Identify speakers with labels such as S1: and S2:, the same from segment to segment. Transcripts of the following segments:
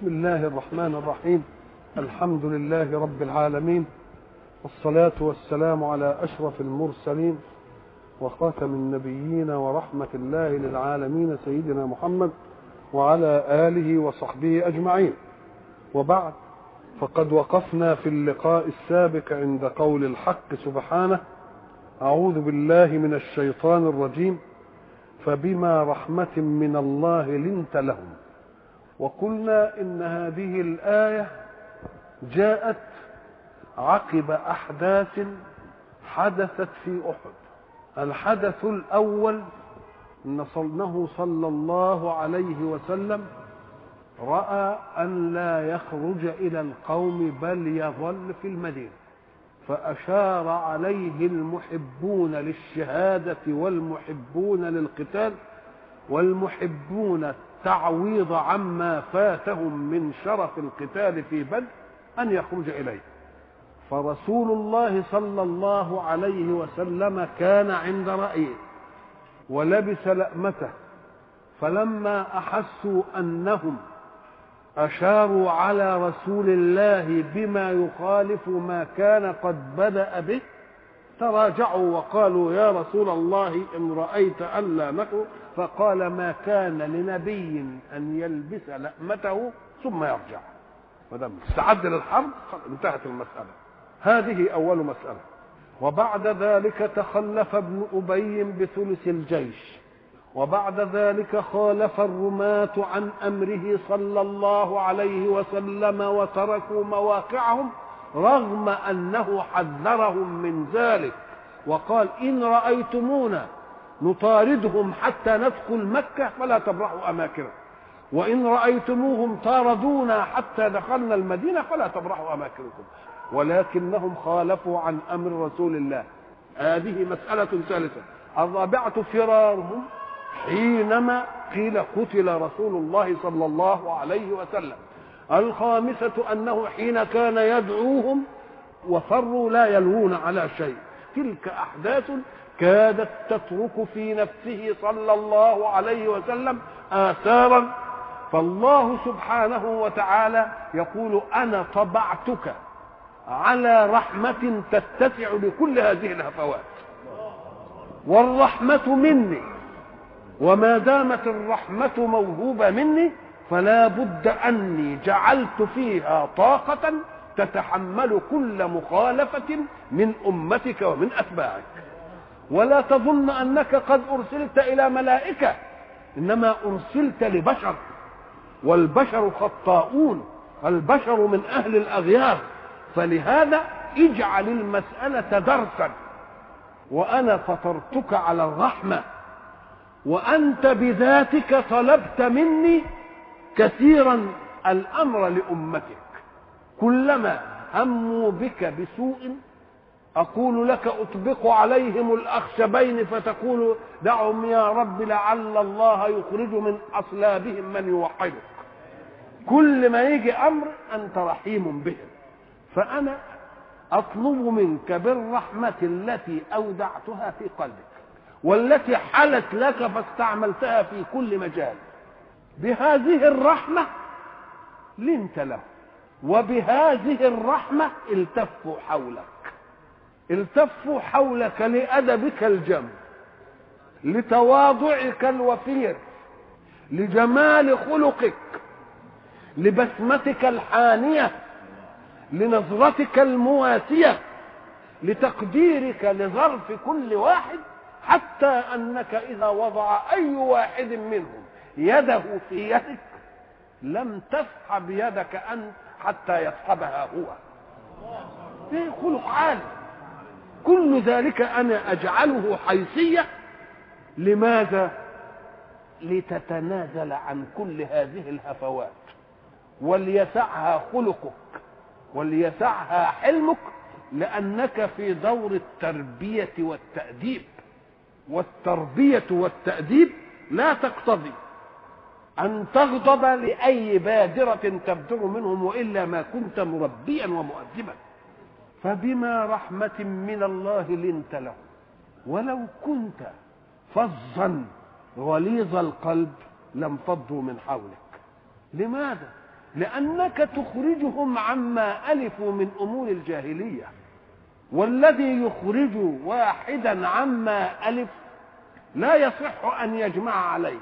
S1: بسم الله الرحمن الرحيم الحمد لله رب العالمين والصلاة والسلام على أشرف المرسلين وخاتم النبيين ورحمة الله للعالمين سيدنا محمد وعلى آله وصحبه أجمعين وبعد فقد وقفنا في اللقاء السابق عند قول الحق سبحانه أعوذ بالله من الشيطان الرجيم فبما رحمة من الله لنت لهم وقلنا إن هذه الآية جاءت عقب أحداث حدثت في أحد الحدث الأول أنه صلى الله عليه وسلم رأى أن لا يخرج إلى القوم بل يظل في المدينة فأشار عليه المحبون للشهادة والمحبون للقتال والمحبون التعويض عما فاتهم من شرف القتال في بدر أن يخرج إليه فرسول الله صلى الله عليه وسلم كان عند رأيه ولبس لأمته فلما أحسوا أنهم أشاروا على رسول الله بما يخالف ما كان قد بدأ به تراجعوا وقالوا يا رسول الله إن رأيت ألا نخرج فقال ما كان لنبي أن يلبس لأمته ثم يرجع ودم استعد للحرب انتهت المسألة هذه أول مسألة وبعد ذلك تخلف ابن أبي بثلث الجيش وبعد ذلك خالف الرماة عن أمره صلى الله عليه وسلم وتركوا مواقعهم رغم أنه حذرهم من ذلك وقال إن رأيتمونا نطاردهم حتى ندخل مكة فلا تبرحوا أماكنهم وإن رأيتموهم طاردونا حتى دخلنا المدينة فلا تبرحوا أماكنكم ولكنهم خالفوا عن أمر رسول الله هذه مسألة ثالثة الرابعة فرارهم حينما قيل قتل رسول الله صلى الله عليه وسلم الخامسة أنه حين كان يدعوهم وفروا لا يلوون على شيء تلك أحداث كادت تترك في نفسه صلى الله عليه وسلم آثارا فالله سبحانه وتعالى يقول أنا طبعتك على رحمة تتسع لكل هذه الهفوات والرحمة مني وما دامت الرحمة موهوبة مني فلا بد أني جعلت فيها طاقة تتحمل كل مخالفة من أمتك ومن أتباعك ولا تظن أنك قد أرسلت إلى ملائكة إنما أرسلت لبشر والبشر خطاؤون البشر من أهل الأغيار فلهذا اجعل المسألة درسا وأنا فطرتك على الرحمة وأنت بذاتك طلبت مني كثيرا الأمر لأمتك كلما هموا بك بسوء أقول لك أطبق عليهم الأخشبين فتقول دعهم يا رب لعل الله يخرج من أصلابهم من يوحدك كل ما يجي أمر أنت رحيم بهم فأنا أطلب منك بالرحمة التي أودعتها في قلبك والتي حلت لك فاستعملتها في كل مجال بهذه الرحمة لنت له وبهذه الرحمة التفوا حولك التفوا حولك لأدبك الجم لتواضعك الوفير لجمال خلقك لبسمتك الحانية لنظرتك المواسية لتقديرك لظرف كل واحد حتى أنك إذا وضع أي واحد منهم يده في يدك لم تسحب يدك أنت حتى يسحبها هو في خلق عالي كل ذلك أنا أجعله حيثية لماذا لتتنازل عن كل هذه الهفوات وليسعها خلقك وليسعها حلمك لأنك في دور التربية والتأديب والتربية والتأديب لا تقتضي أن تغضب لأي بادرة تبدر منهم وإلا ما كنت مربيا ومؤدبا فبما رحمة من الله لنت له ولو كنت فظا غليظ القلب لانفضوا من حولك لماذا لأنك تخرجهم عما ألفوا من أمور الجاهلية والذي يخرج واحدا عما ألف لا يصح أن يجمع عليه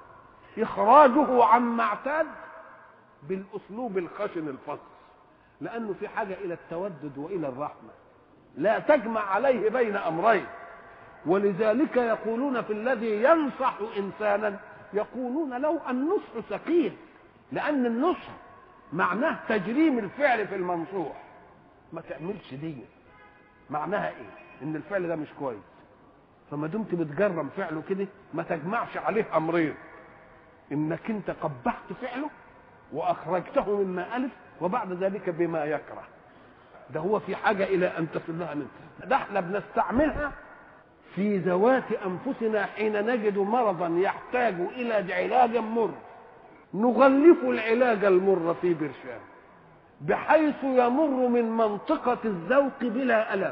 S1: إخراجه عما اعتاد بالأسلوب الخشن الفصل لأنه في حاجة إلى التودد وإلى الرحمة لا تجمع عليه بين أمرين ولذلك يقولون في الذي ينصح إنسانا يقولون له النصح ثقيل لأن النصح معناه تجريم الفعل في المنصوح ما تعملش دي معناها ايه ان الفعل ده مش كويس فما دمت بتجرم فعله كده ما تجمعش عليه امرين انك انت قبحت فعله واخرجته مما الف وبعد ذلك بما يكره ده هو في حاجه الى ان تصلها منه ده احنا بنستعملها في ذوات انفسنا حين نجد مرضا يحتاج الى علاج مر نغلف العلاج المر في برشام بحيث يمر من منطقة الذوق بلا ألم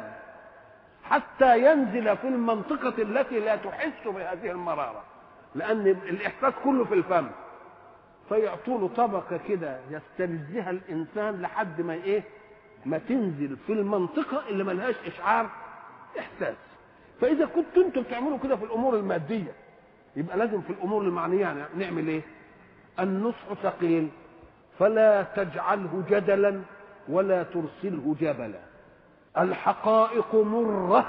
S1: حتى ينزل في المنطقة التي لا تحس بهذه المرارة لأن الإحساس كله في الفم فيعطوا له طبقة كده يستلذها الإنسان لحد ما إيه ما تنزل في المنطقة اللي ملهاش إشعار إحساس فإذا كنتوا أنتم بتعملوا كده في الأمور المادية يبقى لازم في الأمور المعنية نعمل إيه؟ النصح ثقيل فلا تجعله جدلا ولا ترسله جبلا الحقائق مره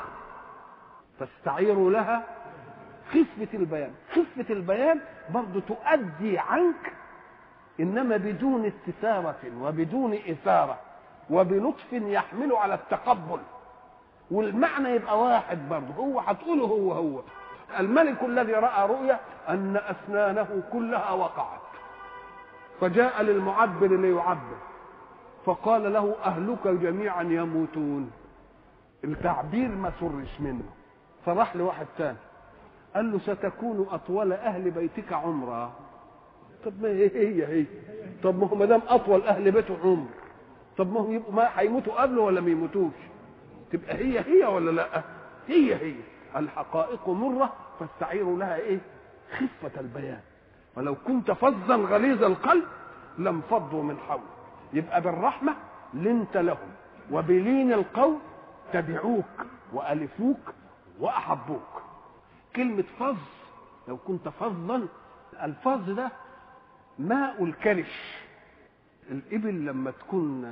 S1: فاستعيروا لها خفة البيان خفة البيان برضو تؤدي عنك إنما بدون استثارة وبدون إثارة وبلطف يحمل على التقبل والمعنى يبقى واحد برضه هو هتقوله هو هو الملك الذي رأى رؤيا أن أسنانه كلها وقعت فجاء للمعبر ليعبر فقال له أهلك جميعا يموتون التعبير ما سرش منه فراح لواحد تاني قال له ستكون أطول أهل بيتك عمرا طب ما هي هي هي طب ما هو ما دام أطول أهل بيته عمر طب ما هو يبقوا ما هيموتوا قبله ولا ما يموتوش تبقى هي هي ولا لا هي هي الحقائق مرة فاستعيروا لها ايه خفة البيان ولو كنت فظا غليظ القلب لم فضوا من حولك يبقى بالرحمة لنت لهم وبلين القول تبعوك وألفوك وأحبوك كلمة فظ لو كنت فظا الفظ ده ماء الكرش الإبل لما تكون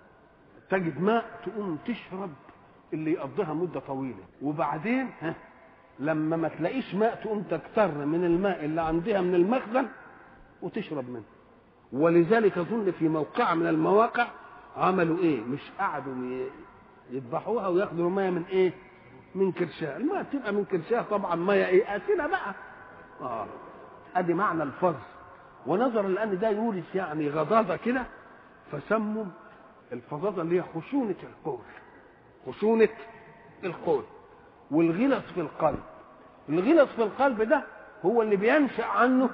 S1: تجد ماء تقوم تشرب اللي يقضيها مدة طويلة وبعدين ها لما ما تلاقيش ماء تقوم تكتر من الماء اللي عندها من المخزن وتشرب منه ولذلك اظن في موقع من المواقع عملوا ايه مش قعدوا يذبحوها وياخدوا الماء من ايه من كرشها الماء تبقى من كرشها طبعا ميه ايه اسنه بقى اه ادي معنى الفظ ونظرا لان ده يورث يعني غضاضه كده فسموا الفظاظه اللي هي خشونه القول خشونه القول والغلظ في القلب الغلظ في القلب ده هو اللي بينشا عنه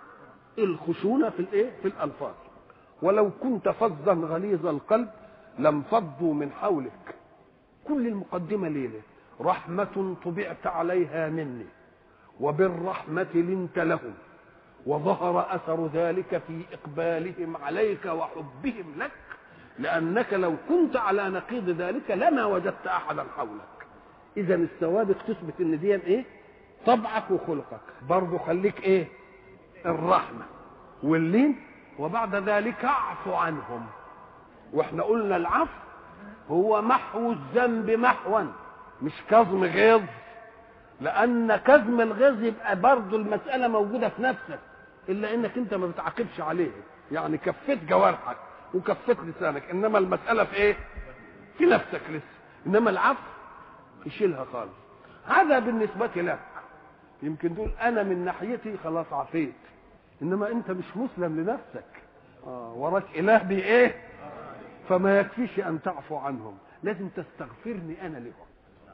S1: الخشونه في الايه في الالفاظ ولو كنت فظا غليظ القلب لم فضوا من حولك كل المقدمه ليله رحمه طبعت عليها مني وبالرحمه لنت لهم وظهر اثر ذلك في اقبالهم عليك وحبهم لك لانك لو كنت على نقيض ذلك لما وجدت احدا حولك اذا السوابق تثبت ان دي ايه طبعك وخلقك برضه خليك ايه الرحمه واللين وبعد ذلك اعفو عنهم واحنا قلنا العفو هو محو الذنب محوا مش كظم غيظ لان كظم الغيظ يبقى برضه المساله موجوده في نفسك الا انك انت ما بتعاقبش عليه يعني كفيت جوارحك وكفيت لسانك انما المساله في ايه في نفسك لسه انما العفو يشيلها خالص هذا بالنسبة لك يمكن تقول أنا من ناحيتي خلاص عفيت إنما أنت مش مسلم لنفسك آه وراك إله بإيه فما يكفيش أن تعفو عنهم لازم تستغفرني أنا لهم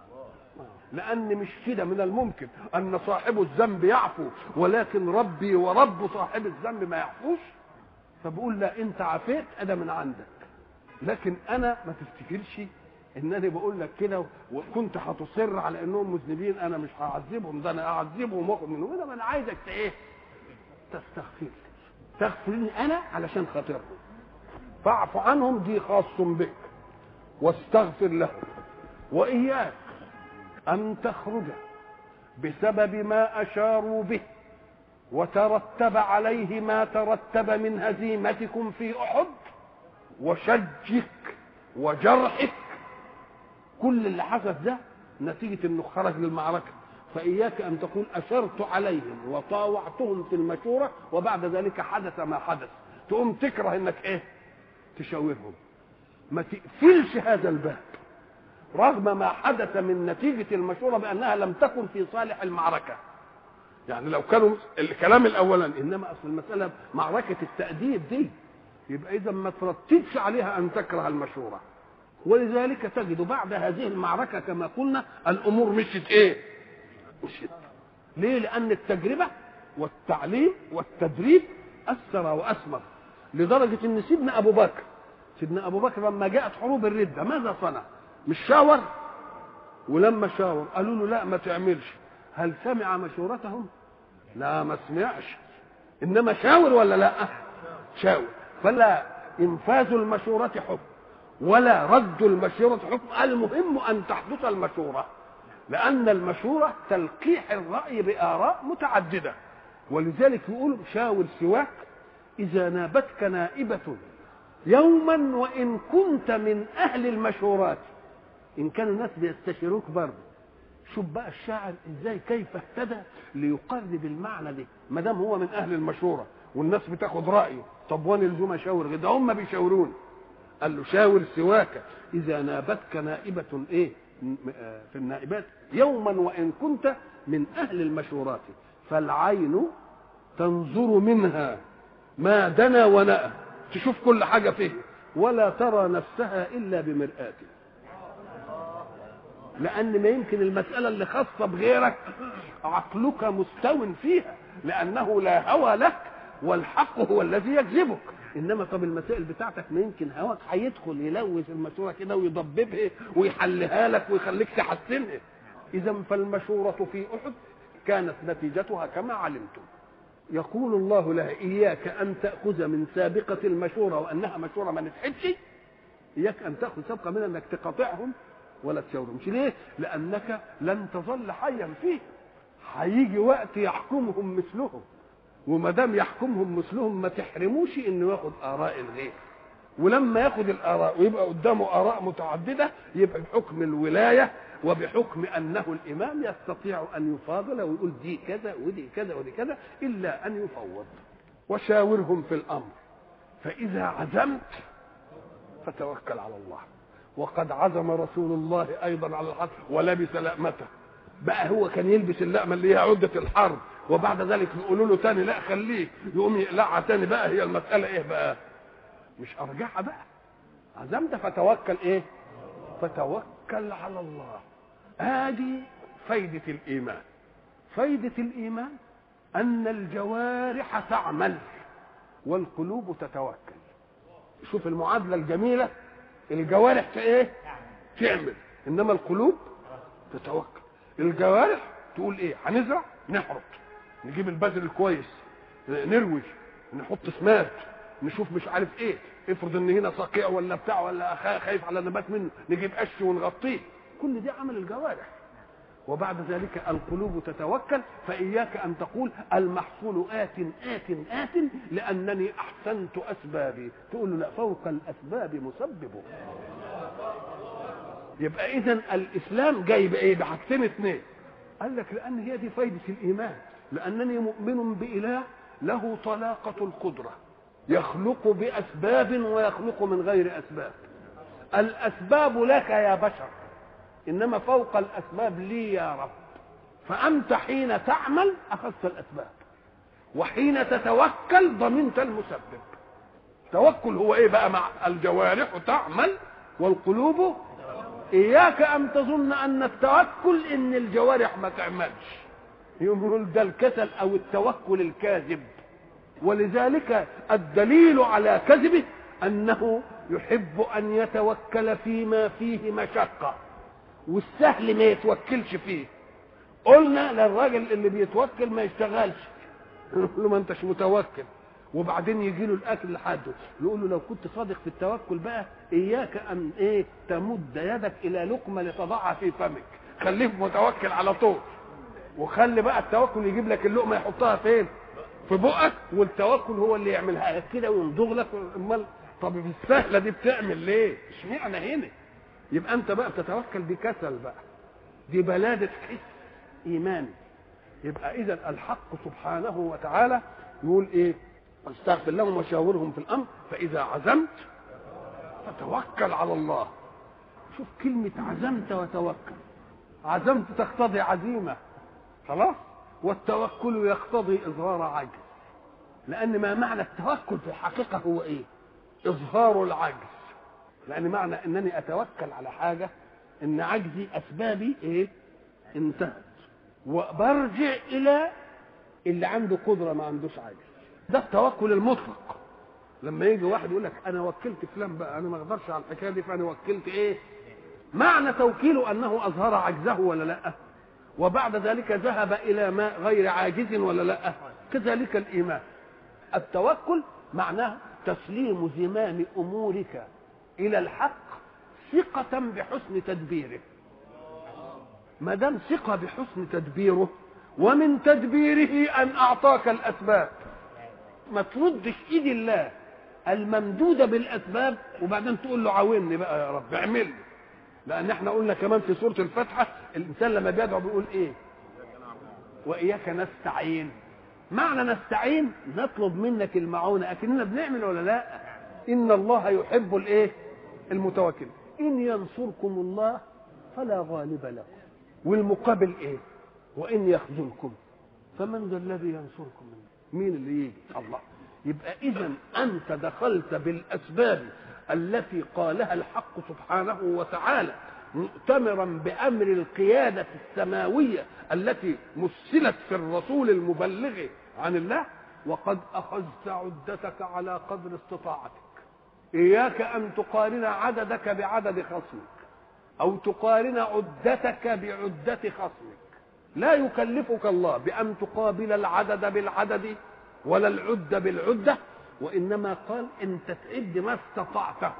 S1: لأن مش كده من الممكن أن صاحب الذنب يعفو ولكن ربي ورب صاحب الذنب ما يعفوش فبقول لا أنت عفيت أنا من عندك لكن أنا ما تفتكرش انني بقول لك كده وكنت هتصر على انهم مذنبين انا مش هعذبهم ده انا اعذبهم واخد منهم ده انا عايزك ايه تستغفر لي تغفرني انا علشان خاطرهم فاعف عنهم دي خاص بك واستغفر لهم واياك ان تخرج بسبب ما اشاروا به وترتب عليه ما ترتب من هزيمتكم في احد وشجك وجرحك كل اللي حدث ده نتيجه انه خرج للمعركه فإياك أن تقول أشرت عليهم وطاوعتهم في المشورة وبعد ذلك حدث ما حدث تقوم تكره إنك إيه تشاورهم ما تقفلش هذا الباب رغم ما حدث من نتيجة المشورة بأنها لم تكن في صالح المعركة يعني لو كانوا الكلام الأولاني إنما أصل المسألة معركة التأديب دي يبقى إذا ما ترتبش عليها أن تكره المشورة ولذلك تجد بعد هذه المعركة كما قلنا الأمور مشت إيه مشت ليه لأن التجربة والتعليم والتدريب أثر وأثمر لدرجة إن سيدنا أبو بكر سيدنا أبو بكر لما جاءت حروب الردة ماذا صنع؟ مش شاور ولما شاور قالوا له لا ما تعملش هل سمع مشورتهم؟ لا ما سمعش إنما شاور ولا لا؟ شاور فلا إنفاذ المشورة حكم ولا رد المشورة حكم المهم أن تحدث المشورة لأن المشورة تلقيح الرأي بآراء متعددة ولذلك يقول شاور سواك إذا نابتك نائبة يوما وإن كنت من أهل المشورات إن كان الناس بيستشيروك برضه شوف بقى الشاعر ازاي كيف اهتدى ليقرب المعنى ده ما دام هو من اهل المشوره والناس بتاخد رايه طب وانا لزوم اشاور ده هم بيشاورون قال له شاور سواك اذا نابتك نائبه ايه في النائبات يوما وان كنت من اهل المشورات فالعين تنظر منها ما دنا ونأى تشوف كل حاجه فيه ولا ترى نفسها الا بمرآته لان ما يمكن المساله اللي خاصه بغيرك عقلك مستو فيها لانه لا هوى لك والحق هو الذي يجذبك انما طب المسائل بتاعتك ما يمكن هواك هيدخل يلوث المشوره كده ويضببها ويحلها لك ويخليك تحسنها اذا فالمشوره في احد كانت نتيجتها كما علمتم يقول الله لها اياك ان تاخذ من سابقه المشوره وانها مشوره ما نجحتش اياك ان تاخذ سابقه منها انك تقاطعهم ولا تشاورهمش ليه؟ لأنك لن تظل حيا فيه هيجي وقت يحكمهم مثلهم وما دام يحكمهم مثلهم ما تحرموش انه ياخد اراء الغير ولما ياخد الاراء ويبقى قدامه اراء متعدده يبقى بحكم الولايه وبحكم انه الامام يستطيع ان يفاضل ويقول دي كذا ودي كذا ودي كذا الا ان يفوض وشاورهم في الامر فاذا عزمت فتوكل على الله وقد عزم رسول الله ايضا على الحرب ولبس لأمته بقى هو كان يلبس اللقمه اللي هي عده الحرب وبعد ذلك يقولوا له تاني لا خليه يقوم يقلعها تاني بقى هي المساله ايه بقى مش ارجعها بقى عزمت فتوكل ايه فتوكل على الله ادي فايده الايمان فايده الايمان ان الجوارح تعمل والقلوب تتوكل شوف المعادله الجميله الجوارح في ايه تعمل انما القلوب تتوكل الجوارح تقول ايه هنزرع نحرط نجيب البذر الكويس نروي نحط سمات نشوف مش عارف ايه افرض ان هنا صقيع ولا بتاع ولا خايف على نبات منه نجيب قش ونغطيه كل دي عمل الجوارح وبعد ذلك القلوب تتوكل فإياك أن تقول المحصول آت آت آت لأنني أحسنت أسبابي تقول له لا فوق الأسباب مسببه يبقى إذا الإسلام جاي بإيه بحاجتين اثنين قال لك لأن هي دي فايدة الإيمان لأنني مؤمن بإله له طلاقة القدرة يخلق بأسباب ويخلق من غير أسباب الأسباب لك يا بشر انما فوق الاسباب لي يا رب فانت حين تعمل اخذت الاسباب وحين تتوكل ضمنت المسبب التوكل هو ايه بقى مع الجوارح تعمل والقلوب اياك ان تظن ان التوكل ان الجوارح ما تعملش يقول ده الكسل او التوكل الكاذب ولذلك الدليل على كذبه انه يحب ان يتوكل فيما فيه مشقه والسهل ما يتوكلش فيه قلنا للراجل اللي بيتوكل ما يشتغلش نقول له ما انتش متوكل وبعدين يجي له الاكل لحده يقول له لو كنت صادق في التوكل بقى اياك ان ايه تمد يدك الى لقمه لتضعها في فمك خليك متوكل على طول وخلي بقى التوكل يجيب لك اللقمه يحطها فين في بقك والتوكل هو اللي يعملها لك كده ويمضغ لك امال طب السهله دي بتعمل ليه اشمعنى هنا يبقى انت بقى بتتوكل دي كسل بقى دي بلاده حس ايماني يبقى اذا الحق سبحانه وتعالى يقول ايه استغفر لهم وشاورهم في الامر فاذا عزمت فتوكل على الله شوف كلمه عزمت وتوكل عزمت تقتضي عزيمه خلاص والتوكل يقتضي اظهار عجز لان ما معنى التوكل في الحقيقه هو ايه اظهار العجز لان معنى انني اتوكل على حاجه ان عجزي اسبابي ايه انتهت وبرجع الى اللي عنده قدره ما عندوش عجز ده التوكل المطلق لما يجي واحد يقول لك انا وكلت فلان بقى انا ما اقدرش على الحكايه دي فانا وكلت ايه معنى توكيله انه اظهر عجزه ولا لا وبعد ذلك ذهب الى ما غير عاجز ولا لا كذلك الايمان التوكل معناه تسليم زمام امورك الى الحق ثقة بحسن تدبيره ما دام ثقة بحسن تدبيره ومن تدبيره ان اعطاك الاسباب ما تردش ايد الله الممدودة بالاسباب وبعدين تقول له عاوني بقى يا رب اعمل لي لان احنا قلنا كمان في سورة الفاتحة الانسان لما بيدعو بيقول ايه واياك نستعين معنى نستعين نطلب منك المعونة اكننا بنعمل ولا لا ان الله يحب الايه المتوكل ان ينصركم الله فلا غالب لكم والمقابل ايه وان يخذلكم فمن ذا الذي ينصركم منه مين اللي يجي الله يبقى اذا انت دخلت بالاسباب التي قالها الحق سبحانه وتعالى مؤتمرا بامر القياده السماويه التي مثلت في الرسول المبلغ عن الله وقد اخذت عدتك على قدر استطاعتك اياك ان تقارن عددك بعدد خصمك او تقارن عدتك بعده خصمك لا يكلفك الله بان تقابل العدد بالعدد ولا العده بالعده وانما قال انت تعد ما استطعته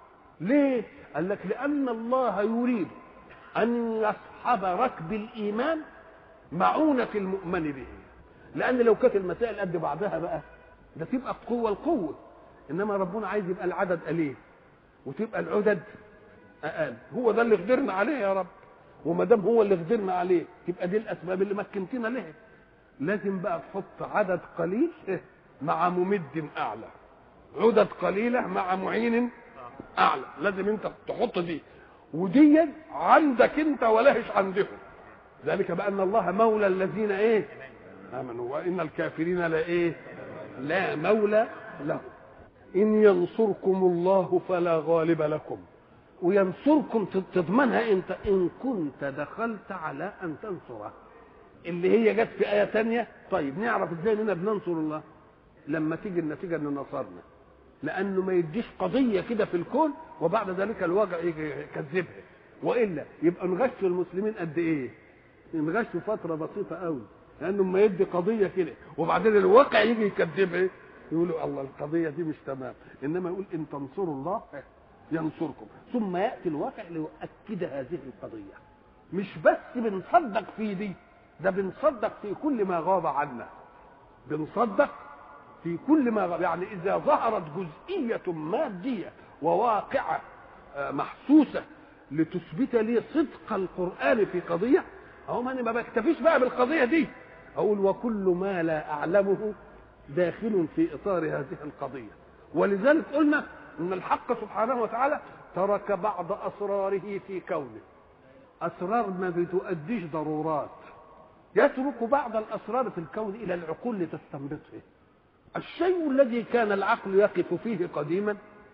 S1: ليه قال لك لان الله يريد ان يصحب ركب الايمان معونه المؤمن به لان لو كانت المسائل قد بعضها بقى ده تبقى القوه القوه انما ربنا عايز يبقى العدد قليل وتبقى العدد اقل هو ده اللي قدرنا عليه يا رب وما دام هو اللي قدرنا عليه تبقى دي الاسباب اللي مكنتنا لها لازم بقى تحط عدد قليل مع ممد اعلى عدد قليله مع معين اعلى لازم انت تحط دي ودي عندك انت ولهش عندهم ذلك بان الله مولى الذين ايه امنوا وان الكافرين لا ايه لا مولى لهم ان ينصركم الله فلا غالب لكم وينصركم تضمنها انت ان كنت دخلت على ان تنصره اللي هي جت في ايه تانية طيب نعرف ازاي اننا بننصر الله لما تيجي النتيجه ان نصرنا لانه ما يديش قضيه كده في الكون وبعد ذلك الواقع يجي يكذبها والا يبقى نغشوا المسلمين قد ايه نغشوا فتره بسيطه قوي لانه ما يدي قضيه كده وبعدين الواقع يجي يكذبها يقولوا الله القضيه دي مش تمام انما يقول ان تنصروا الله ينصركم ثم ياتي الواقع ليؤكد هذه القضيه مش بس بنصدق في دي ده بنصدق في كل ما غاب عنا بنصدق في كل ما غاب يعني اذا ظهرت جزئيه ماديه وواقعه محسوسه لتثبت لي صدق القران في قضيه اهو ما انا ما بكتفيش بقى بالقضيه دي اقول وكل ما لا اعلمه داخل في اطار هذه القضيه ولذلك قلنا ان الحق سبحانه وتعالى ترك بعض اسراره في كونه اسرار ما بتؤديش ضرورات يترك بعض الاسرار في الكون الى العقول لتستنبطه الشيء الذي كان العقل يقف فيه قديما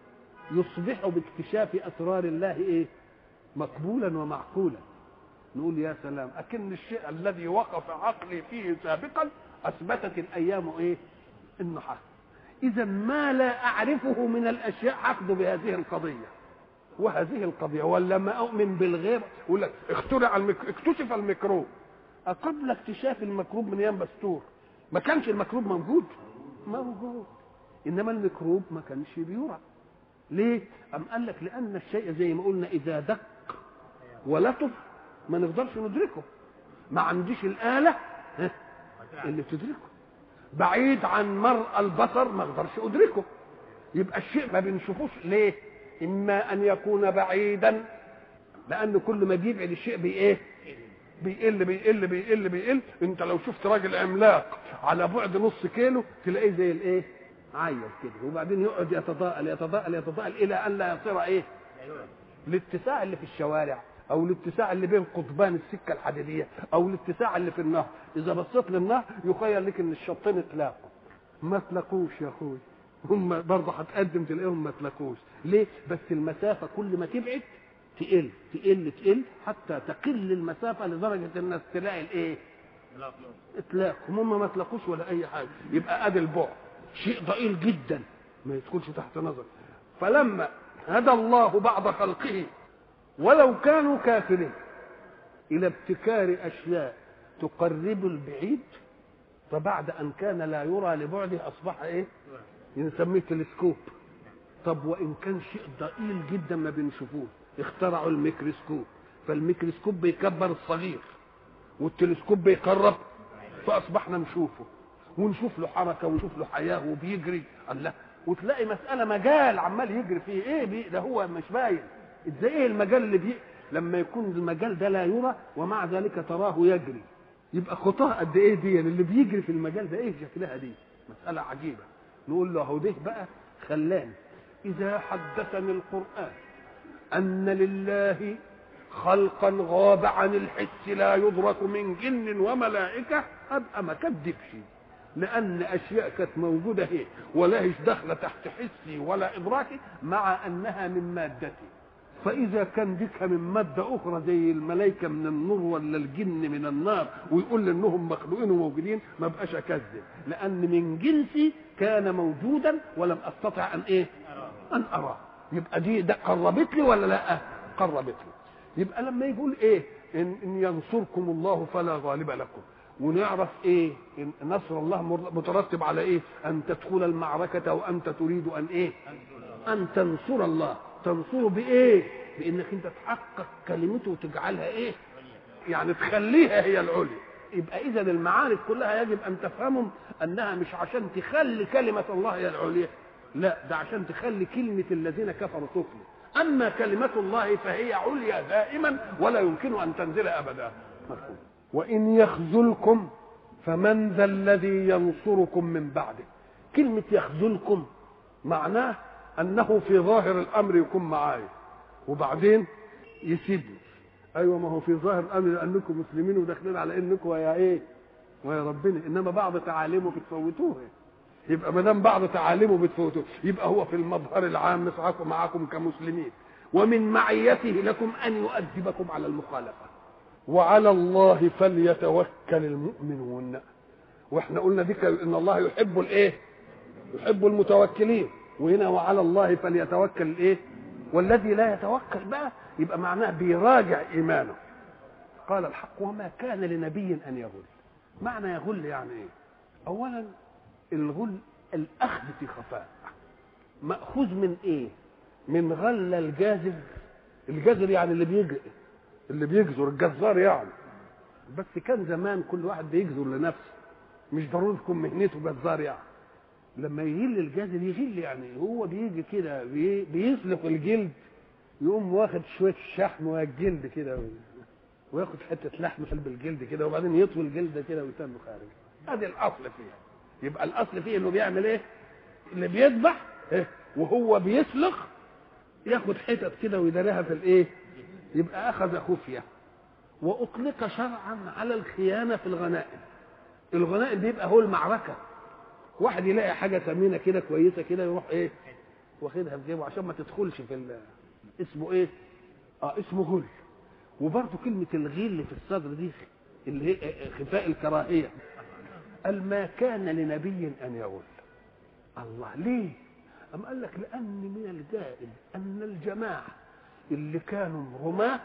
S1: يصبح باكتشاف اسرار الله ايه مقبولا ومعقولا نقول يا سلام اكن الشيء الذي وقف عقلي فيه سابقا اثبتت الايام ايه انه حق اذا ما لا اعرفه من الاشياء اخذ بهذه القضيه وهذه القضيه ولا ما اؤمن بالغيب يقول لك اخترع المك... اكتشف الميكروب قبل اكتشاف الميكروب من ايام بستور ما كانش الميكروب موجود موجود انما الميكروب ما كانش بيرى ليه ام قال لك لان الشيء زي ما قلنا اذا دق ولطف ما نقدرش ندركه ما عنديش الاله ها، اللي بتدركه بعيد عن مرء البصر ما اقدرش ادركه يبقى الشيء ما بنشوفوش ليه اما ان يكون بعيدا لان كل ما بيبعد الشيء بي ايه بيقل بيقل بيقل بيقل انت لو شفت راجل عملاق على بعد نص كيلو تلاقيه زي الايه عيل كده وبعدين يقعد يتضاءل يتضاءل يتضاءل الى ان لا يصير ايه الاتساع اللي في الشوارع او الاتساع اللي بين قضبان السكه الحديديه او الاتساع اللي في النهر اذا بصيت للنهر يخيل لك ان الشطين اتلاقوا ما تلاقوش يا اخوي هم برضه هتقدم تلاقيهم ما تلاقوش ليه بس المسافه كل ما تبعد تقل تقل تقل حتى تقل المسافه لدرجه الناس تلاقي الايه اطلاق هم ما تلاقوش ولا اي حاجه يبقى ادي البعد شيء ضئيل جدا ما يدخلش تحت نظر فلما هدى الله بعض خلقه ولو كانوا كافرين الى ابتكار اشياء تقرب البعيد فبعد ان كان لا يرى لبعده اصبح ايه نسميه تلسكوب طب وان كان شيء ضئيل جدا ما بنشوفوش اخترعوا الميكروسكوب فالميكروسكوب بيكبر الصغير والتلسكوب بيقرب فاصبحنا نشوفه ونشوف له حركه ونشوف له حياه وبيجري الله وتلاقي مساله مجال عمال يجري فيه ايه بي ده هو مش باين ازاي ايه المجال اللي بي لما يكون المجال ده لا يرى ومع ذلك تراه يجري يبقى خطاه قد ايه دي اللي بيجري في المجال ده ايه شكلها دي مساله عجيبه نقول له اهو ده بقى خلاني اذا حدثني القران ان لله خلقا غاب عن الحس لا يدرك من جن وملائكه ابقى ما كدبش لان اشياء كانت موجوده هي ولا هيش داخله تحت حسي ولا ادراكي مع انها من مادتي فاذا كان ديكها من ماده اخرى زي الملائكه من النور ولا الجن من النار ويقول لي انهم مخلوقين وموجودين ما بقاش اكذب لان من جنسي كان موجودا ولم استطع ان ايه ان اراه يبقى دي ده قربت لي ولا لا قربت لي يبقى لما يقول ايه إن, ان ينصركم الله فلا غالب لكم ونعرف ايه إن نصر الله مترتب على ايه ان تدخل المعركه وانت تريد ان ايه ان تنصر الله تنصره بايه بانك انت تحقق كلمته وتجعلها ايه يعني تخليها هي العليا يبقى اذا المعارف كلها يجب ان تفهمهم انها مش عشان تخلي كلمه الله هي العليا لا ده عشان تخلي كلمه الذين كفروا تفلي اما كلمه الله فهي عليا دائما ولا يمكن ان تنزل ابدا مفهوم وان يخذلكم فمن ذا الذي ينصركم من بعده كلمه يخذلكم معناه انه في ظاهر الامر يكون معايا وبعدين يسيبني ايوه ما هو في ظاهر الامر لانكم مسلمين وداخلين على انكم ويا ايه ويا ربنا انما بعض تعاليمه بتفوتوها يبقى ما دام بعض تعاليمه بتفوتوه يبقى هو في المظهر العام معكم معكم كمسلمين ومن معيته لكم ان يؤدبكم على المخالفه وعلى الله فليتوكل المؤمنون واحنا قلنا دي ان الله يحب الايه يحب المتوكلين وهنا وعلى الله فليتوكل الايه والذي لا يتوكل بقى يبقى معناه بيراجع ايمانه قال الحق وما كان لنبي ان يغل معنى يغل يعني ايه اولا الغل الاخذ في خفاء ماخوذ من ايه من غل الجازر الجزر يعني اللي بيجري اللي بيجزر الجزار يعني بس كان زمان كل واحد بيجزر لنفسه مش ضروري تكون مهنته جزار يعني لما يغل الجزر يغل يعني هو بيجي كده بي بيسلق الجلد يقوم واخد شويه الشحم والجلد كده وياخد حته لحم قلب الجلد كده وبعدين يطوي الجلد كده ويتنه خارج ادي الاصل فيه يبقى الاصل فيه انه بيعمل ايه اللي بيذبح إيه؟ وهو بيسلخ ياخد حتت كده ويداريها في الايه يبقى اخذ خفيه واطلق شرعا على الخيانه في الغنائم الغنائم بيبقى هو المعركه واحد يلاقي حاجه ثمينه كده كويسه كده يروح ايه واخدها في جيبه عشان ما تدخلش في ال... اسمه ايه اه اسمه غل وبرضه كلمه الغل في الصدر دي اللي هي خفاء الكراهيه قال ما كان لنبي ان يغل الله ليه أم قال لك لأن من الجائز أن الجماعة اللي كانوا رماة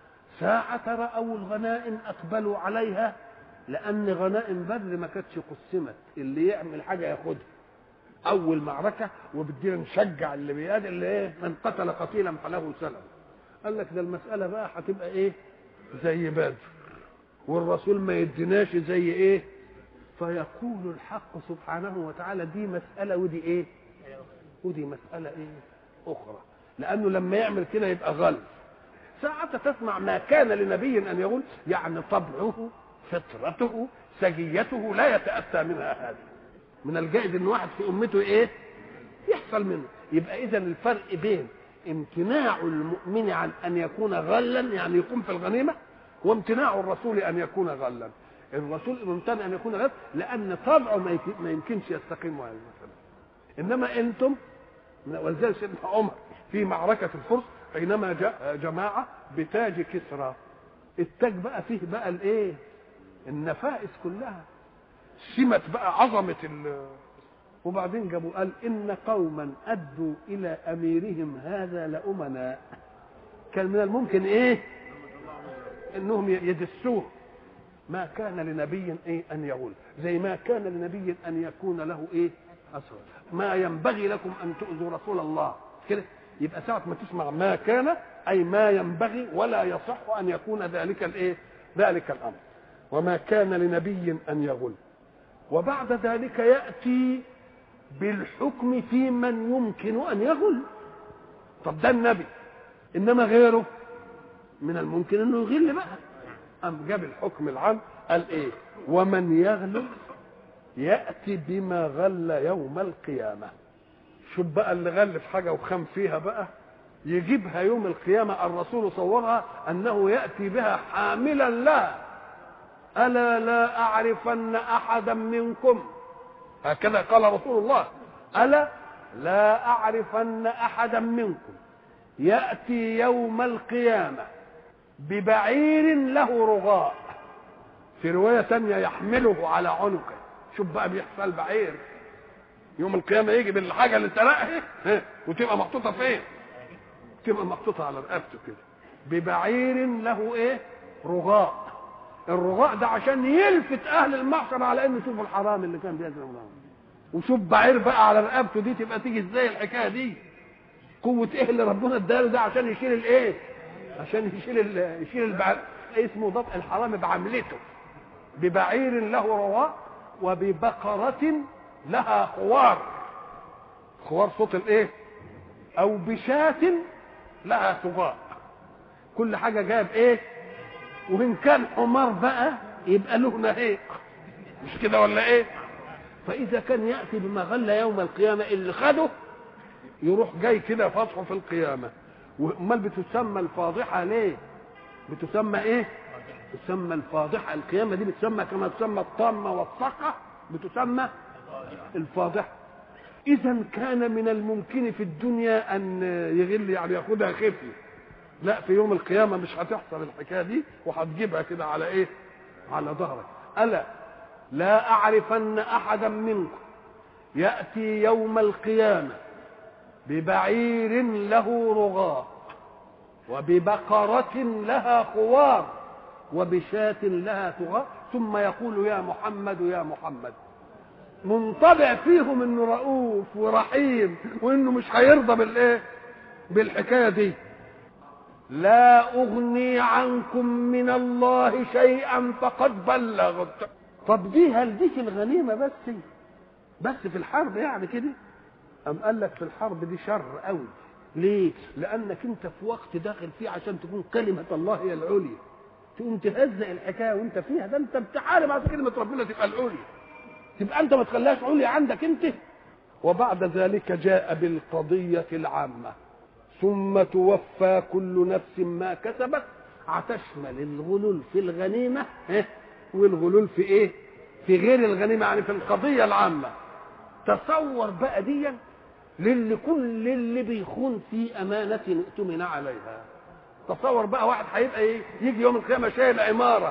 S1: ساعة رأوا الغنائم أقبلوا عليها لأن غنائم بدر ما كانتش قسمت اللي يعمل حاجة ياخدها اول معركه وبدينا نشجع اللي بياد اللي ايه من قتل قتيلا فله سلم قال لك ده المساله بقى هتبقى ايه زي بدر والرسول ما يديناش زي ايه فيقول الحق سبحانه وتعالى دي مساله ودي ايه ودي مساله ايه اخرى لانه لما يعمل كده يبقى غلط ساعة تسمع ما كان لنبي ان يقول يعني طبعه فطرته سجيته لا يتاتى منها هذا من الجائز ان واحد في امته ايه يحصل منه يبقى اذا الفرق بين امتناع المؤمن عن ان يكون غلا يعني يقوم في الغنيمه وامتناع الرسول ان يكون غلا الرسول ممتنع ان يكون غلا لان طبعه ما يمكنش يستقيم على المسألة انما انتم ولذلك سيدنا عمر في معركه الفرس حينما جاء جماعه بتاج كسرى التاج بقى فيه بقى الايه النفائس كلها سمة بقى عظمة ال وبعدين جابوا قال إن قوما أدوا إلى أميرهم هذا لأمناء كان من الممكن إيه إنهم يدسوه ما كان لنبي إيه أن يغول زي ما كان لنبي أن يكون له إيه أسرى ما ينبغي لكم أن تؤذوا رسول الله كده يبقى ساعة ما تسمع ما كان أي ما ينبغي ولا يصح أن يكون ذلك الإيه ذلك الأمر وما كان لنبي أن يغل وبعد ذلك يأتي بالحكم في من يمكن أن يغل طب ده النبي إنما غيره من الممكن أنه يغل بقى أم جاب الحكم العام قال إيه ومن يغل يأتي بما غل يوم القيامة شوف بقى اللي غل في حاجة وخام فيها بقى يجيبها يوم القيامة الرسول صورها أنه يأتي بها حاملا لها ألا لا أعرفن أحدا منكم هكذا قال رسول الله ألا لا أعرفن أحدا منكم يأتي يوم القيامة ببعير له رغاء في رواية تانية يحمله على عنقه شوف بقى بيحصل بعير يوم القيامة يجي بالحاجة اللي سرقها وتبقى محطوطة فين؟ تبقى محطوطة على رقبته كده ببعير له ايه؟ رغاء الرغاء ده عشان يلفت اهل المحشر على انه شوفوا الحرام اللي كان بيأذن الله وشوف بعير بقى على رقبته دي تبقى تيجي ازاي الحكايه دي قوه ايه اللي ربنا اداله ده عشان يشيل الايه عشان يشيل ال يشيل البعير اسمه ضبط الحرام بعملته ببعير له رواء وببقرة لها خوار خوار صوت الايه او بشاة لها سغاء كل حاجة جاب ايه وان كان حمار بقى يبقى له نهيق مش كده ولا ايه فاذا كان ياتي بما غل يوم القيامه اللي خده يروح جاي كده فاتحه في القيامه امال بتسمى الفاضحه ليه بتسمى ايه تسمى الفاضحه القيامه دي بتسمى كما تسمى الطامه والصقه بتسمى الفاضحه اذا كان من الممكن في الدنيا ان يغل يعني ياخدها خفي لا في يوم القيامه مش هتحصل الحكايه دي وهتجيبها كده على ايه على ظهرك الا لا اعرفن احدا منكم ياتي يوم القيامه ببعير له رغاء وببقرة لها خوار وبشاة لها ثغار ثم يقول يا محمد يا محمد منطبع فيهم انه رؤوف ورحيم وانه مش هيرضى بالايه بالحكايه دي لا اغني عنكم من الله شيئا فقد بلغت طب دي هل دي في الغنيمه بس بس في الحرب يعني كده أم قال لك في الحرب دي شر قوي ليه؟ لأنك أنت في وقت داخل فيه عشان تكون كلمة الله هي العليا تقوم تهزق الحكاية وأنت فيها ده أنت بتحارب عشان كلمة ربنا تبقى العليا تبقى أنت ما تخليهاش عليا عندك أنت وبعد ذلك جاء بالقضية العامة ثم توفى كل نفس ما كسبت هتشمل الغلول في الغنيمة والغلول في إيه؟ في غير الغنيمة يعني في القضية العامة تصور بقى ديًا للي كل اللي بيخون في امانه اؤتمن عليها تصور بقى واحد هيبقى ايه يجي يوم القيامه شايل عماره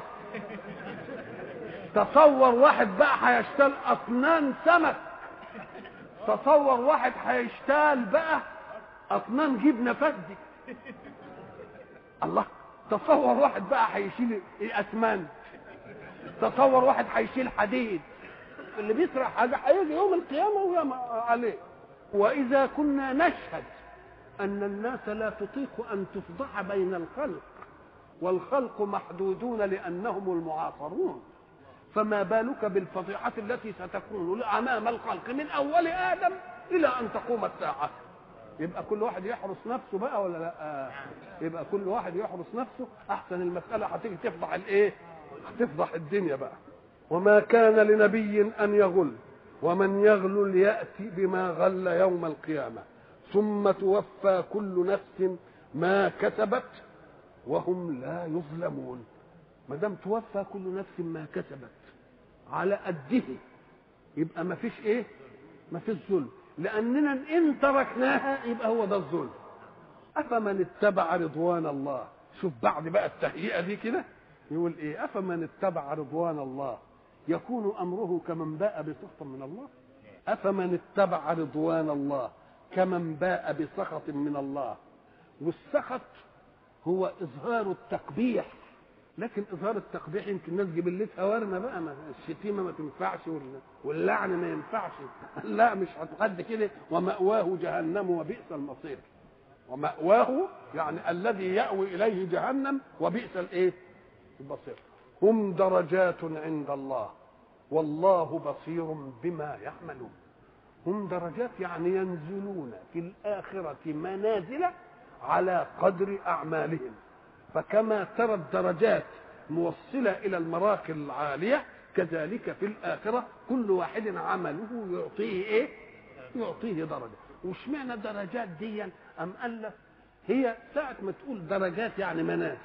S1: تصور واحد بقى هيشتال اطنان سمك تصور واحد هيشتال بقى اطنان جبنه فدي الله تصور واحد بقى هيشيل اسمنت تصور واحد هيشيل حديد اللي بيسرق حاجه هيجي يوم القيامه ويعمل عليه واذا كنا نشهد ان الناس لا تطيق ان تفضح بين الخلق والخلق محدودون لانهم المعاصرون فما بالك بالفضيحه التي ستكون امام الخلق من اول ادم الى ان تقوم الساعه يبقى كل واحد يحرس نفسه بقى ولا لا يبقى كل واحد يحرس نفسه احسن المساله هتيجي تفضح الايه تفضح الدنيا بقى وما كان لنبي ان يغل ومن يغل ياتي بما غل يوم القيامه ثم توفى كل نفس ما كسبت وهم لا يظلمون ما دام توفى كل نفس ما كسبت على قده يبقى ما فيش ايه ما فيش ظلم لاننا ان تركناها يبقى هو ده الظلم افمن اتبع رضوان الله شوف بعد بقى التهيئه دي كده يقول ايه افمن اتبع رضوان الله يكون امره كمن باء بسخط من الله افمن اتبع رضوان الله كمن باء بسخط من الله والسخط هو اظهار التقبيح لكن اظهار التقبيح يمكن الناس جبلتها ورمه بقى ما الشتيمه ما تنفعش واللعن ما ينفعش لا مش هتقد كده ومأواه جهنم وبئس المصير ومأواه يعني الذي يأوي إليه جهنم وبئس الإيه؟ البصير هم درجات عند الله والله بصير بما يعملون هم درجات يعني ينزلون في الآخرة منازل على قدر أعمالهم فكما ترى الدرجات موصلة إلى المراكل العالية كذلك في الآخرة كل واحد عمله يعطيه إيه؟ يعطيه درجة واشمعنى درجات دي أم قال لك هي ساعة ما تقول درجات يعني منازل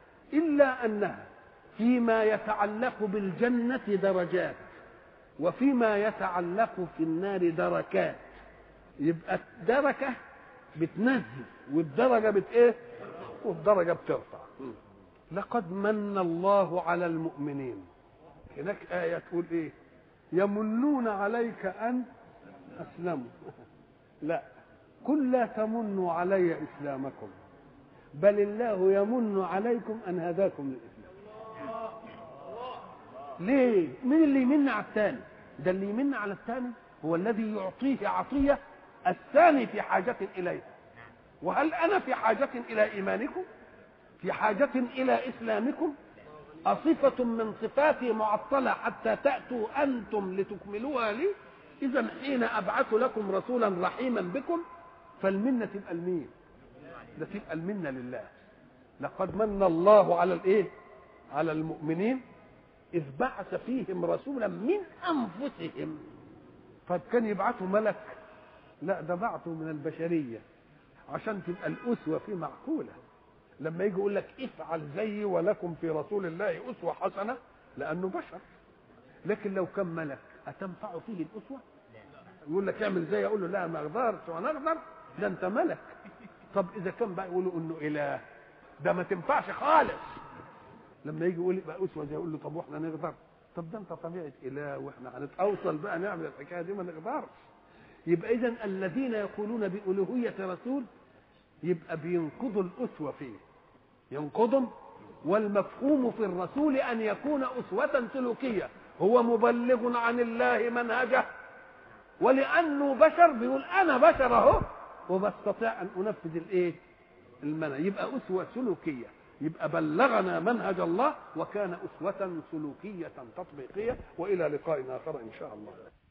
S1: إلا أنها فيما يتعلق بالجنة درجات وفيما يتعلق في النار دركات يبقى الدركة بتنزل والدرجة بت ايه والدرجة بترفع لقد من الله على المؤمنين هناك آية تقول ايه يمنون عليك أن أسلموا لا قل لا تمنوا علي إسلامكم بل الله يمن عليكم أن هداكم للإسلام ليه مين اللي يمن على الثاني ده اللي يمن على الثاني هو الذي يعطيه عطية الثاني في حاجة إليه وهل أنا في حاجة إلى إيمانكم في حاجة إلى إسلامكم أصفة من صفاتي معطلة حتى تأتوا أنتم لتكملوها لي إذا حين أبعث لكم رسولا رحيما بكم فالمنة تبقى المين ده تبقى المنة لله لقد من الله على الإيه على المؤمنين إذ بعث فيهم رسولا من أنفسهم طب كان يبعثوا ملك لا ده بعثوا من البشرية عشان تبقى الأسوة فيه معقولة لما يجي يقول لك افعل زيي ولكم في رسول الله أسوة حسنة لأنه بشر لكن لو كان ملك أتنفع فيه الأسوة يقول لك اعمل زي أقول له لا ما أقدرش وأنا أقدر ده أنت ملك طب إذا كان بقى يقولوا إنه إله ده ما تنفعش خالص لما يجي يقول بقى أسوة زي يقول له طب وإحنا نقدر طب ده أنت طبيعة إله وإحنا هنتأوصل بقى نعمل الحكاية دي ما نقدرش يبقى إذا الذين يقولون بألوهية رسول يبقى بينقضوا الأسوة فيه ينقضهم والمفهوم في الرسول أن يكون أسوة سلوكية هو مبلغ عن الله منهجه ولأنه بشر بيقول أنا بشر أهو وبستطيع أن أنفذ الإيه؟ المنهج يبقى أسوة سلوكية يبقى بلغنا منهج الله وكان أسوة سلوكية تطبيقية وإلى لقاء آخر إن شاء الله